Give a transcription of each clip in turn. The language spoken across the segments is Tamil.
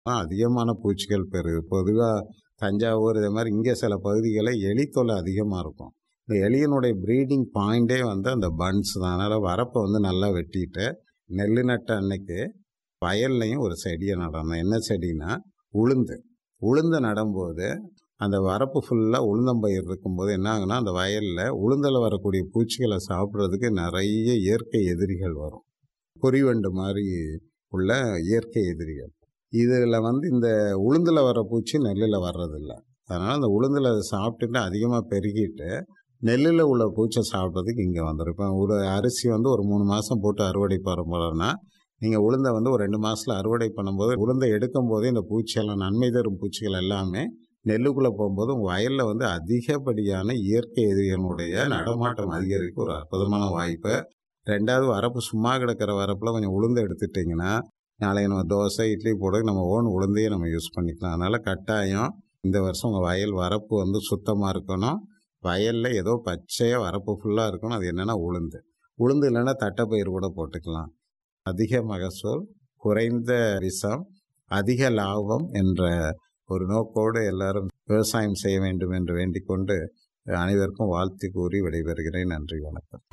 அதிகமான பூச்சிகள் பெறுது பொதுவாக தஞ்சாவூர் இதே மாதிரி இங்கே சில பகுதிகளில் எலி தொல்லை அதிகமாக இருக்கும் இந்த எலியினுடைய ப்ரீடிங் பாயிண்டே வந்து அந்த பன்ஸ் தான் அதனால் வரப்பை வந்து நல்லா வெட்டிட்டு நெல் நட்ட அன்னைக்கு வயல்லையும் ஒரு செடியை நடணும் என்ன செடினா உளுந்து உளுந்து நடும்போது அந்த வரப்பு ஃபுல்லாக உளுந்தம்பயிர் இருக்கும்போது என்ன ஆகுனா அந்த வயலில் உளுந்தில் வரக்கூடிய பூச்சிகளை சாப்பிட்றதுக்கு நிறைய இயற்கை எதிரிகள் வரும் பொறிவண்டு மாதிரி உள்ள இயற்கை எதிரிகள் இதில் வந்து இந்த உளுந்தில் வர பூச்சி நெல்லில் வர்றதில்ல அதனால் அந்த உளுந்தில் அதை சாப்பிட்டுட்டு அதிகமாக பெருகிட்டு நெல்லில் உள்ள பூச்சை சாப்பிட்றதுக்கு இங்கே வந்துடும் இப்போ ஒரு அரிசி வந்து ஒரு மூணு மாதம் போட்டு அறுவடை பண்ண போகிறோன்னா நீங்கள் உளுந்தை வந்து ஒரு ரெண்டு மாதத்தில் அறுவடை பண்ணும்போது உளுந்தை எடுக்கும் போதே இந்த பூச்சியெல்லாம் நன்மை தரும் பூச்சிகள் எல்லாமே நெல்லுக்குள்ளே போகும்போது உங்கள் வயலில் வந்து அதிகப்படியான இயற்கை எதிரிகளுடைய நடமாட்டம் அதிகரிக்க ஒரு அற்புதமான வாய்ப்பு ரெண்டாவது வரப்பு சும்மா கிடக்கிற வரப்பில் கொஞ்சம் உளுந்து எடுத்துட்டிங்கன்னா நாளைக்கு நம்ம தோசை இட்லி போட நம்ம ஓன் உளுந்தையே நம்ம யூஸ் பண்ணிக்கலாம் அதனால் கட்டாயம் இந்த வருஷம் உங்கள் வயல் வரப்பு வந்து சுத்தமாக இருக்கணும் வயலில் ஏதோ பச்சையாக வரப்பு ஃபுல்லாக இருக்கணும் அது என்னென்னா உளுந்து உளுந்து இல்லைன்னா தட்டைப்பயிர் கூட போட்டுக்கலாம் அதிக மகசூல் குறைந்த விஷம் அதிக லாபம் என்ற ஒரு நோக்கோடு எல்லாரும் விவசாயம் செய்ய வேண்டும் என்று வேண்டிக் கொண்டு அனைவருக்கும் வாழ்த்து கூறி விடைபெறுகிறேன் நன்றி வணக்கம்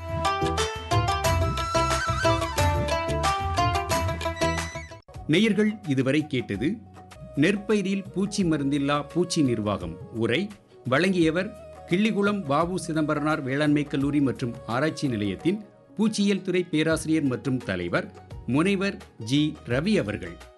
நேயர்கள் இதுவரை கேட்டது நெற்பயிரில் பூச்சி மருந்தில்லா பூச்சி நிர்வாகம் உரை வழங்கியவர் கிள்ளிகுளம் பாபு சிதம்பரனார் வேளாண்மை கல்லூரி மற்றும் ஆராய்ச்சி நிலையத்தின் பூச்சியியல் துறை பேராசிரியர் மற்றும் தலைவர் முனைவர் ஜி ரவி அவர்கள்